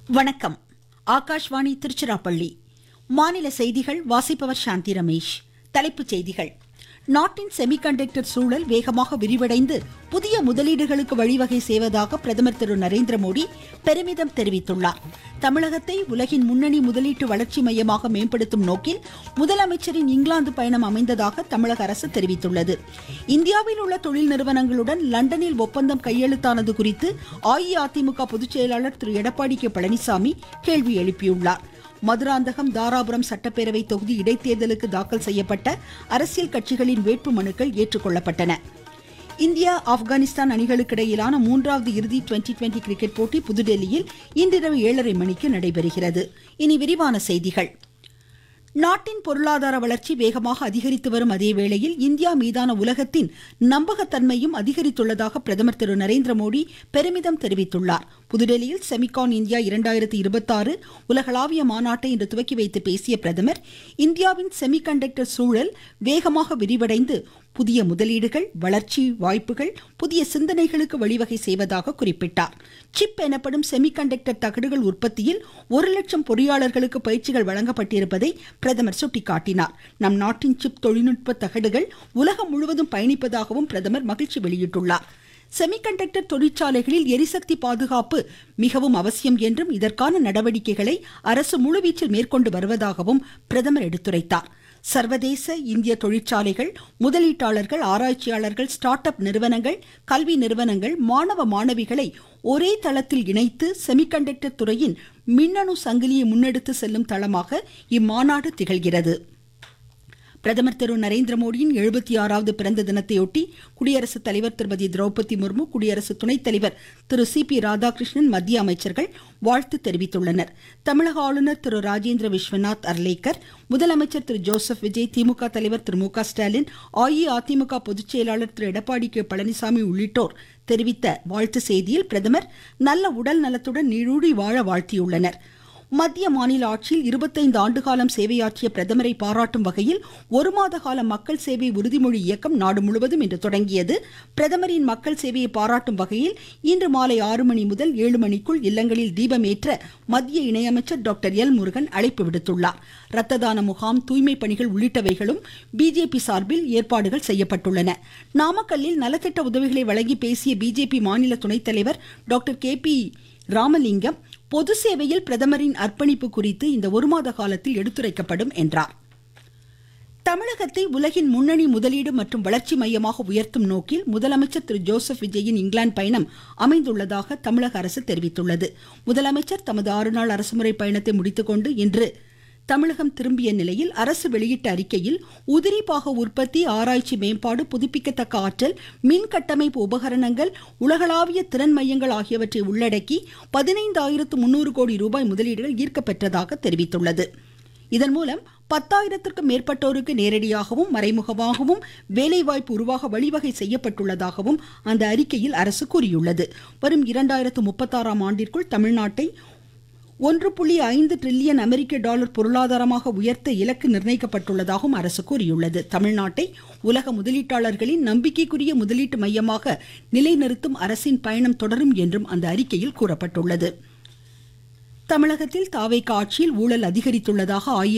வணக்கம் ஆகாஷ்வாணி திருச்சிராப்பள்ளி மாநில செய்திகள் வாசிப்பவர் சாந்தி ரமேஷ் தலைப்புச் செய்திகள் நாட்டின் செமிகண்டக்டர் சூழல் வேகமாக விரிவடைந்து புதிய முதலீடுகளுக்கு வழிவகை செய்வதாக பிரதமர் திரு நரேந்திர மோடி பெருமிதம் தெரிவித்துள்ளார் தமிழகத்தை உலகின் முன்னணி முதலீட்டு வளர்ச்சி மையமாக மேம்படுத்தும் நோக்கில் முதலமைச்சரின் இங்கிலாந்து பயணம் அமைந்ததாக தமிழக அரசு தெரிவித்துள்ளது இந்தியாவில் உள்ள தொழில் நிறுவனங்களுடன் லண்டனில் ஒப்பந்தம் கையெழுத்தானது குறித்து அஇஅதிமுக பொதுச் செயலாளர் திரு எடப்பாடி கே பழனிசாமி கேள்வி எழுப்பியுள்ளார் மதுராந்தகம் தாராபுரம் சட்டப்பேரவை தொகுதி இடைத்தேர்தலுக்கு தாக்கல் செய்யப்பட்ட அரசியல் கட்சிகளின் வேட்பு மனுக்கள் ஏற்றுக்கொள்ளப்பட்டன இந்தியா ஆப்கானிஸ்தான் அணிகளுக்கு இடையிலான மூன்றாவது இறுதி டுவெண்டி டுவெண்டி கிரிக்கெட் போட்டி புதுடெல்லியில் இன்றிரவு ஏழரை மணிக்கு நடைபெறுகிறது இனி விரிவான செய்திகள் நாட்டின் பொருளாதார வளர்ச்சி வேகமாக அதிகரித்து வரும் அதே வேளையில் இந்தியா மீதான உலகத்தின் நம்பகத்தன்மையும் அதிகரித்துள்ளதாக பிரதமர் திரு நரேந்திர மோடி பெருமிதம் தெரிவித்துள்ளார் புதுடெல்லியில் செமிகான் இந்தியா இரண்டாயிரத்தி இருபத்தாறு உலகளாவிய மாநாட்டை இன்று துவக்கி வைத்து பேசிய பிரதமர் இந்தியாவின் செமிகண்டக்டர் சூழல் வேகமாக விரிவடைந்து புதிய முதலீடுகள் வளர்ச்சி வாய்ப்புகள் புதிய சிந்தனைகளுக்கு வழிவகை செய்வதாக குறிப்பிட்டார் சிப் எனப்படும் செமிகண்டக்டர் தகடுகள் உற்பத்தியில் ஒரு லட்சம் பொறியாளர்களுக்கு பயிற்சிகள் வழங்கப்பட்டிருப்பதை பிரதமர் சுட்டிக்காட்டினார் நம் நாட்டின் சிப் தொழில்நுட்ப தகடுகள் உலகம் முழுவதும் பயணிப்பதாகவும் பிரதமர் மகிழ்ச்சி வெளியிட்டுள்ளார் செமிகண்டக்டர் தொழிற்சாலைகளில் எரிசக்தி பாதுகாப்பு மிகவும் அவசியம் என்றும் இதற்கான நடவடிக்கைகளை அரசு முழுவீச்சில் மேற்கொண்டு வருவதாகவும் பிரதமர் எடுத்துரைத்தார் சர்வதேச இந்திய தொழிற்சாலைகள் முதலீட்டாளர்கள் ஆராய்ச்சியாளர்கள் ஸ்டார்ட் அப் நிறுவனங்கள் கல்வி நிறுவனங்கள் மாணவ மாணவிகளை ஒரே தளத்தில் இணைத்து செமிகண்டக்டர் துறையின் மின்னணு சங்கிலியை முன்னெடுத்து செல்லும் தளமாக இம்மாநாடு திகழ்கிறது பிரதமர் திரு நரேந்திர மோடியின் எழுபத்தி ஆறாவது பிறந்த தினத்தையொட்டி குடியரசுத் தலைவர் திருமதி திரௌபதி முர்மு குடியரசு துணைத் தலைவர் திரு சி பி ராதாகிருஷ்ணன் மத்திய அமைச்சர்கள் வாழ்த்து தெரிவித்துள்ளனர் தமிழக ஆளுநர் திரு ராஜேந்திர விஸ்வநாத் அர்லேக்கர் முதலமைச்சர் திரு ஜோசப் விஜய் திமுக தலைவர் திரு மு க ஸ்டாலின் அஇஅதிமுக பொதுச் செயலாளர் திரு எடப்பாடி கே பழனிசாமி உள்ளிட்டோர் தெரிவித்த வாழ்த்து செய்தியில் பிரதமர் நல்ல உடல் நலத்துடன் நீடூழி வாழ வாழ்த்தியுள்ளனர் மத்திய மாநில ஆட்சியில் இருபத்தைந்து ஆண்டுகாலம் சேவையாற்றிய பிரதமரை பாராட்டும் வகையில் ஒரு மாத கால மக்கள் சேவை உறுதிமொழி இயக்கம் நாடு முழுவதும் இன்று தொடங்கியது பிரதமரின் மக்கள் சேவையை பாராட்டும் வகையில் இன்று மாலை ஆறு மணி முதல் ஏழு மணிக்குள் இல்லங்களில் தீபமேற்ற மத்திய இணையமைச்சர் டாக்டர் எல் முருகன் அழைப்பு விடுத்துள்ளார் ரத்த தான முகாம் தூய்மை பணிகள் உள்ளிட்டவைகளும் பிஜேபி சார்பில் ஏற்பாடுகள் செய்யப்பட்டுள்ளன நாமக்கல்லில் நலத்திட்ட உதவிகளை வழங்கி பேசிய பிஜேபி மாநில துணைத் தலைவர் டாக்டர் கே பி ராமலிங்கம் பொது சேவையில் பிரதமரின் அர்ப்பணிப்பு குறித்து இந்த ஒரு மாத காலத்தில் எடுத்துரைக்கப்படும் என்றார் தமிழகத்தை உலகின் முன்னணி முதலீடு மற்றும் வளர்ச்சி மையமாக உயர்த்தும் நோக்கில் முதலமைச்சர் திரு ஜோசப் விஜயின் இங்கிலாந்து பயணம் அமைந்துள்ளதாக தமிழக அரசு தெரிவித்துள்ளது முதலமைச்சர் தமது ஆறு நாள் அரசுமுறை பயணத்தை முடித்துக்கொண்டு இன்று தமிழகம் திரும்பிய நிலையில் அரசு வெளியிட்ட அறிக்கையில் உதிரி பாக உற்பத்தி ஆராய்ச்சி மேம்பாடு புதுப்பிக்கத்தக்க ஆற்றல் மின் கட்டமைப்பு உபகரணங்கள் உலகளாவிய திறன் மையங்கள் ஆகியவற்றை உள்ளடக்கி பதினைந்தாயிரத்து முன்னூறு கோடி ரூபாய் முதலீடுகள் ஈர்க்கப்பெற்றதாக தெரிவித்துள்ளது இதன் மூலம் பத்தாயிரத்திற்கும் மேற்பட்டோருக்கு நேரடியாகவும் மறைமுகமாகவும் வேலைவாய்ப்பு உருவாக வழிவகை செய்யப்பட்டுள்ளதாகவும் அந்த அறிக்கையில் அரசு கூறியுள்ளது வரும் இரண்டாயிரத்து முப்பத்தாறாம் ஆண்டிற்குள் தமிழ்நாட்டை ஒன்று புள்ளி ஐந்து டிரில்லியன் அமெரிக்க டாலர் பொருளாதாரமாக உயர்த்த இலக்கு நிர்ணயிக்கப்பட்டுள்ளதாகவும் அரசு கூறியுள்ளது தமிழ்நாட்டை உலக முதலீட்டாளர்களின் நம்பிக்கைக்குரிய முதலீட்டு மையமாக நிலைநிறுத்தும் அரசின் பயணம் தொடரும் என்றும் அந்த அறிக்கையில் கூறப்பட்டுள்ளது தமிழகத்தில் தாவேக ஆட்சியில் ஊழல் அதிகரித்துள்ளதாக அஇஅதிமுக